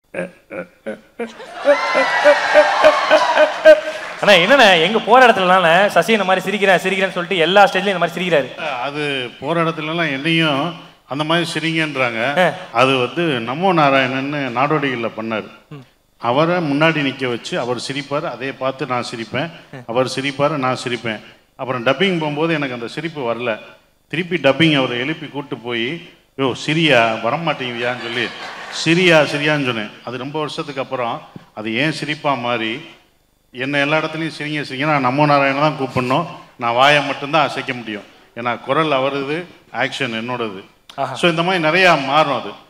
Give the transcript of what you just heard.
அண்ணா என்னண்ணே எங்க போற இடத்துலலாம் சசி இந்த மாதிரி சிரிக்கிறேன் சிரிக்கிறேன்னு சொல்லிட்டு எல்லா ஸ்டேஜ்லயும் இந்த மாதிரி சிரிக்கிறாரு அது போற இடத்துலலாம் என்னையும் அந்த மாதிரி சிரிங்கன்றாங்க அது வந்து நமோ நாராயணன்னு நாடோடிகளில் பண்ணார் அவரை முன்னாடி நிற்க வச்சு அவர் சிரிப்பார் அதை பார்த்து நான் சிரிப்பேன் அவர் சிரிப்பார் நான் சிரிப்பேன் அப்புறம் டப்பிங் போகும்போது எனக்கு அந்த சிரிப்பு வரல திருப்பி டப்பிங் அவரை எழுப்பி கூட்டு போய் யோ சிரியா வரமாட்டேங்குதியான்னு சொல்லி சிரியா சிரியான்னு சொன்னேன் அது ரொம்ப வருஷத்துக்கு அப்புறம் அது ஏன் சிரிப்பா மாறி என்னை எல்லா இடத்துலையும் சிரிங்க சிரிங்க நான் நமோ நாராயணன் தான் கூப்பிடணும் நான் வாயை மட்டும்தான் அசைக்க முடியும் ஏன்னா குரல் அவரது ஆக்ஷன் என்னோடது ஸோ இந்த மாதிரி நிறையா மாறும் அது